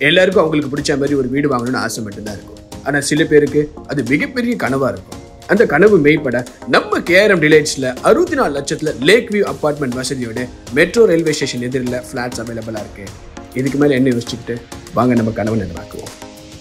எல்லாருக்கும் அவங்களுக்கு பிடிச்ச மாதிரி ஒரு வீடு வாங்கணும்னு ஆசை மட்டும்தான் இருக்கும் ஆனா சில பேருக்கு அது மிகப்பெரிய கனவா இருக்கும் அந்த கனவு மெய்ப்பட நம்ம கேஆர்எம் டிலைட்ஸ்ல அறுபத்தி நாலு லட்சத்துல லேக் வியூ அப்பார்ட்மெண்ட் வசதியோட மெட்ரோ ரயில்வே ஸ்டேஷன் எதிரில் ஃபிளாட்ஸ் அவைலபிளா இருக்கு இதுக்கு மேல என்ன யோசிச்சுக்கிட்டு வாங்க நம்ம கனவு நினைவாக்குவோம்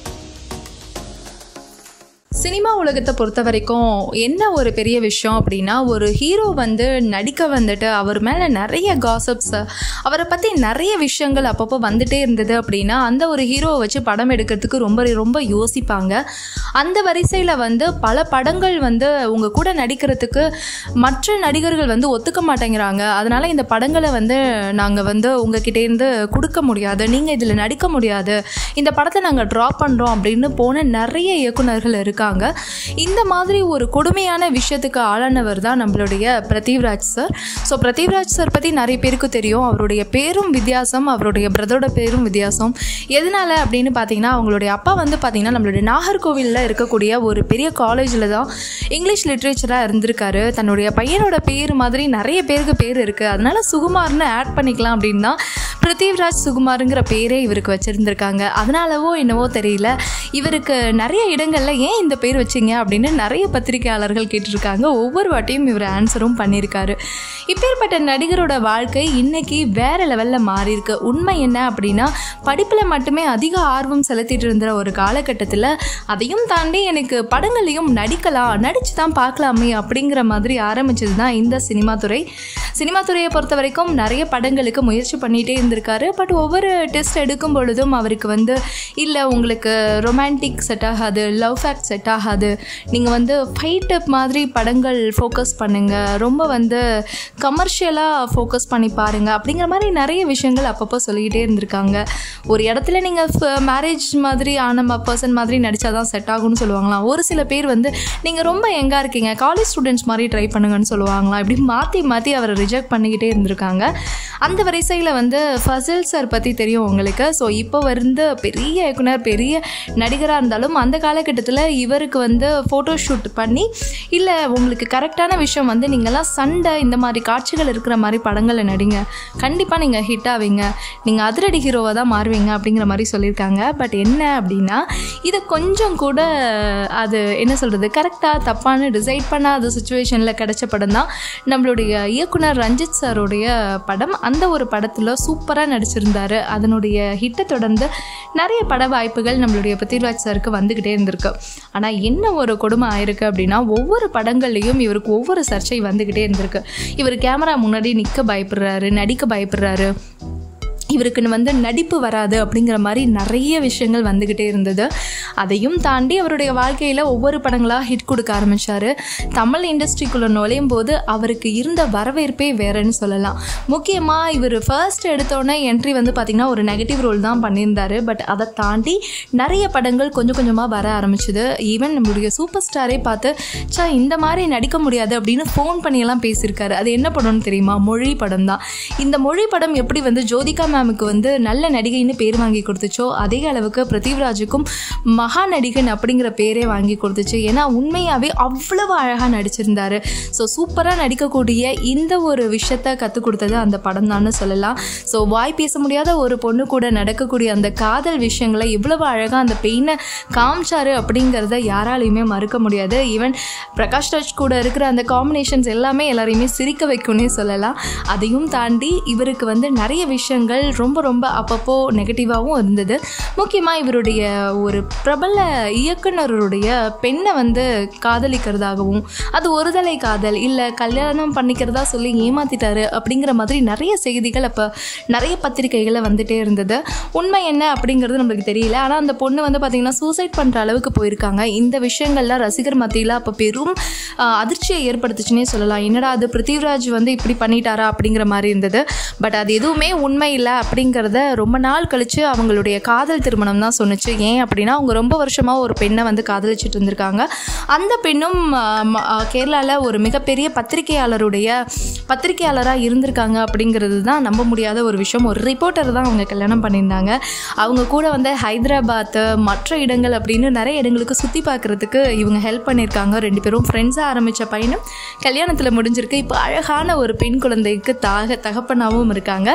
சினிமா உலகத்தை பொறுத்த வரைக்கும் என்ன ஒரு பெரிய விஷயம் அப்படின்னா ஒரு ஹீரோ வந்து நடிக்க வந்துட்டு அவர் மேலே நிறைய காசப்ஸ் அவரை பற்றி நிறைய விஷயங்கள் அப்பப்போ வந்துட்டே இருந்தது அப்படின்னா அந்த ஒரு ஹீரோவை வச்சு படம் எடுக்கிறதுக்கு ரொம்ப ரொம்ப யோசிப்பாங்க அந்த வரிசையில் வந்து பல படங்கள் வந்து உங்கள் கூட நடிக்கிறதுக்கு மற்ற நடிகர்கள் வந்து ஒத்துக்க மாட்டேங்கிறாங்க அதனால் இந்த படங்களை வந்து நாங்கள் வந்து உங்ககிட்டேருந்து கொடுக்க முடியாது நீங்கள் இதில் நடிக்க முடியாது இந்த படத்தை நாங்கள் ட்ராப் பண்ணுறோம் அப்படின்னு போன நிறைய இயக்குனர்கள் இருக்காங்க இந்த மாதிரி ஒரு கொடுமையான விஷயத்துக்கு ஆளானவர் தான் நம்மளுடைய Prithviraj sir so Prithviraj sir பற்றி நிறைய பேருக்கு தெரியும் அவருடைய பேரும் வித்தியாசம் அவருடைய பிரதரோட பேரும் வித்தியாசம் எதனால அப்படின்னு பார்த்தீங்கன்னா அவங்களுடைய அப்பா வந்து பார்த்தீங்கன்னா நம்மளுடைய நாகர்கோவிலில் இருக்கக்கூடிய ஒரு பெரிய காலேஜில் தான் இங்கிலீஷ் லிட்ரேச்சராக இருந்திருக்காரு தன்னுடைய பையனோட பேர் மாதிரி நிறைய பேருக்கு பேர் இருக்குது அதனால சுகுமார்னு ஆட் பண்ணிக்கலாம் அப்படின்னு தான் பிருத்திவிராஜ் சுகுமாருங்கிற பேரே இவருக்கு வச்சுருந்துருக்காங்க அதனாலவோ என்னவோ தெரியல இவருக்கு நிறைய இடங்களில் ஏன் இந்த பேர் வச்சிங்க அப்படின்னு நிறைய பத்திரிகையாளர்கள் கேட்டிருக்காங்க ஒவ்வொரு வாட்டியும் இவர் ஆன்சரும் பண்ணியிருக்காரு இப்பேற்பட்ட நடிகரோட வாழ்க்கை இன்னைக்கு வேற லெவலில் மாறி இருக்கு உண்மை என்ன அப்படின்னா படிப்பில் மட்டுமே அதிக ஆர்வம் செலுத்திட்டு இருந்த ஒரு காலகட்டத்தில் அதையும் தாண்டி எனக்கு படங்களையும் நடிக்கலாம் நடிச்சு தான் பார்க்கலாமே அப்படிங்கிற மாதிரி ஆரம்பிச்சது தான் இந்த சினிமா துறை சினிமா துறையை பொறுத்த வரைக்கும் நிறைய படங்களுக்கு முயற்சி பண்ணிகிட்டே இருந்திருக்காரு பட் ஒவ்வொரு டெஸ்ட் எடுக்கும் பொழுதும் அவருக்கு வந்து இல்லை உங்களுக்கு ரொமான்டிக் செட் ஆகாது லவ் ஃபேக்ட் செட் ஆகாது நீங்கள் வந்து ஃபைட் மாதிரி படங்கள் ஃபோக்கஸ் பண்ணுங்கள் ரொம்ப வந்து கமர்ஷியலாக ஃபோக்கஸ் பண்ணி பாருங்கள் அப்படிங்கிற மாதிரி நிறைய விஷயங்கள் அப்பப்போ சொல்லிக்கிட்டே இருந்திருக்காங்க ஒரு இடத்துல நீங்கள் மேரேஜ் மாதிரி ஆன பர்சன் மாதிரி நடித்தா தான் செட் ஆகும்னு சொல்லுவாங்களாம் ஒரு சில பேர் வந்து நீங்கள் ரொம்ப எங்காக இருக்கீங்க காலேஜ் ஸ்டூடெண்ட்ஸ் மாதிரி ட்ரை பண்ணுங்கன்னு சொல்லுவாங்களாம் இப்படி மாற்றி மாற்றி அவரை ரிஜெக்ட் பண்ணிக்கிட்டே இருந்திருக்காங்க அந்த வரிசையில் வந்து ஃபசில் சார் பற்றி தெரியும் உங்களுக்கு ஸோ இப்போ வந்து பெரிய இயக்குனர் பெரிய நடிகராக இருந்தாலும் அந்த காலகட்டத்தில் இவருக்கு வந்து ஃபோட்டோ ஷூட் பண்ணி இல்லை உங்களுக்கு கரெக்டான விஷயம் வந்து நீங்கள்லாம் சண்டை இந்த மாதிரி காட்சிகள் இருக்கிற மாதிரி படங்களை நடிங்க கண்டிப்பாக நீங்கள் ஹிட் ஆவீங்க நீங்கள் அதிரடி ஹீரோவாக தான் மாறுவீங்க அப்படிங்கிற மாதிரி சொல்லியிருக்காங்க பட் என்ன அப்படின்னா இதை கொஞ்சம் கூட அது என்ன சொல்கிறது கரெக்டாக தப்பான டிசைட் பண்ணாத சுச்சுவேஷனில் கிடைச்ச படம் தான் நம்மளுடைய இயக்குனர் ரஞ்சித் சாருடைய படம் அந்த ஒரு படத்தில் சூப்பராக நடிச்சிருந்தாரு அதனுடைய ஹிட்டை தொடர்ந்து நிறைய பட வாய்ப்புகள் நம்மளுடைய பிருத்திவிராஜ் சாருக்கு வந்துக்கிட்டே இருந்திருக்கு ஆனால் என்ன ஒரு கொடுமை ஆயிருக்கு அப்படின்னா ஒவ்வொரு படங்கள்லையும் இவருக்கு ஒவ்வொரு சர்ச்சை வந்துக்கிட்டே இருந்திருக்கு இவர் கேமரா முன்னாடி நிற்க பயப்படுறாரு நடிக்க பயப்படுறாரு இவருக்குன்னு வந்து நடிப்பு வராது அப்படிங்கிற மாதிரி நிறைய விஷயங்கள் வந்துக்கிட்டே இருந்தது அதையும் தாண்டி அவருடைய வாழ்க்கையில் ஒவ்வொரு படங்களாக ஹிட் கொடுக்க ஆரம்பித்தார் தமிழ் இண்டஸ்ட்ரிக்குள்ளே நுழையும் போது அவருக்கு இருந்த வரவேற்பே வேறன்னு சொல்லலாம் முக்கியமாக இவர் ஃபர்ஸ்ட் எடுத்தோடனே என்ட்ரி வந்து பார்த்திங்கன்னா ஒரு நெகட்டிவ் ரோல் தான் பண்ணியிருந்தார் பட் அதை தாண்டி நிறைய படங்கள் கொஞ்சம் கொஞ்சமாக வர ஆரம்பிச்சுது ஈவன் நம்மளுடைய சூப்பர் ஸ்டாரே பார்த்து சா இந்த மாதிரி நடிக்க முடியாது அப்படின்னு ஃபோன் பண்ணியெல்லாம் பேசியிருக்காரு அது என்ன படம்னு தெரியுமா மொழி படம் தான் இந்த மொழி படம் எப்படி வந்து ஜோதிகா மேமுக்கு வந்து நல்ல நடிகைன்னு பேர் வாங்கி கொடுத்துச்சோ அதே அளவுக்கு பிரதீவ்ராஜுக்கும் மகா நடிகன் அப்படிங்கிற பேரே வாங்கி கொடுத்துச்சு ஏன்னா உண்மையாகவே அவ்வளவு அழகாக நடிச்சிருந்தாரு ஸோ சூப்பராக நடிக்கக்கூடிய இந்த ஒரு விஷயத்த கற்றுக் கொடுத்தது அந்த படம் தான் சொல்லலாம் ஸோ வாய் பேச முடியாத ஒரு பொண்ணு கூட நடக்கக்கூடிய அந்த காதல் விஷயங்களை இவ்வளவு அழகாக அந்த பெயினை காமிச்சாரு அப்படிங்கிறத யாராலையுமே மறுக்க முடியாது ஈவன் பிரகாஷ் ராஜ் கூட இருக்கிற அந்த காம்பினேஷன்ஸ் எல்லாமே எல்லாரையுமே சிரிக்க வைக்கும்னே சொல்லலாம் அதையும் தாண்டி இவருக்கு வந்து நிறைய விஷயங்கள் ரொம்ப ரொம்ப அப்பப்போ நெகட்டிவாகவும் இருந்தது முக்கியமாக இவருடைய ஒரு பிரபல இயக்குனருடைய பெண்ணை வந்து காதலிக்கிறதாகவும் அது ஒருதலை காதல் இல்லை கல்யாணம் பண்ணிக்கிறதா சொல்லி ஏமாத்திட்டாரு அப்படிங்கிற மாதிரி நிறைய செய்திகள் அப்போ நிறைய பத்திரிகைகளில் வந்துட்டே இருந்தது உண்மை என்ன அப்படிங்கிறது நம்மளுக்கு தெரியல ஆனால் அந்த பொண்ணு வந்து பார்த்திங்கன்னா சூசைட் பண்ணுற அளவுக்கு போயிருக்காங்க இந்த விஷயங்கள்லாம் ரசிகர் மத்தியில் அப்போ பெரும் ஆஹ், அதிர்ச்சியை ஏற்படுத்துச்சுன்னே சொல்லலாம் என்னடா அது பிருத்திவிராஜ் வந்து இப்படி பண்ணிட்டாரா அப்படிங்கிற மாதிரி இருந்தது பட் அது எதுவுமே உண்மை இல்லை அப்படிங்கிறத ரொம்ப நாள் கழித்து அவங்களுடைய காதல் திருமணம் தான் சொன்னுச்சு ஏன் அப்படின்னா அவங்க ரொம்ப வருஷமாக ஒரு பெண்ணை வந்து காதலிச்சிட்டு இருந்திருக்காங்க அந்த பெண்ணும் கேரளாவில் ஒரு மிகப்பெரிய பத்திரிகையாளருடைய பத்திரிகையாளராக இருந்திருக்காங்க அப்படிங்கிறது தான் நம்ப முடியாத ஒரு விஷயம் ஒரு ரிப்போர்ட்டர் தான் அவங்க கல்யாணம் பண்ணியிருந்தாங்க அவங்க கூட வந்து ஹைதராபாத் மற்ற இடங்கள் அப்படின்னு நிறைய இடங்களுக்கு சுற்றி பார்க்குறதுக்கு இவங்க ஹெல்ப் பண்ணியிருக்காங்க ரெண்டு பேரும் ஃப்ரெண்ட்ஸாக ஆரம்பித்த பயணம் கல்யாணத்தில் முடிஞ்சிருக்கு இப்போ அழகான ஒரு பெண் குழந்தைக்கு தாக தகப்பனாகவும் இருக்காங்க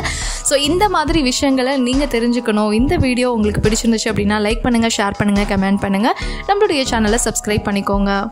ஸோ இந்த மாதிரி விஷயங்களை நீங்கள் தெரிஞ்சுக்கணும் இந்த வீடியோ உங்களுக்கு பிடிச்சிருந்துச்சு அப்படின்னா லைக் பண்ணுங்கள் ஷேர் பண்ணுங்கள் கமெண்ட் பண்ணுங்கள் நம்மளுடைய சேனலை சப்ஸ்கிரைப் பண்ணிக்கோங்க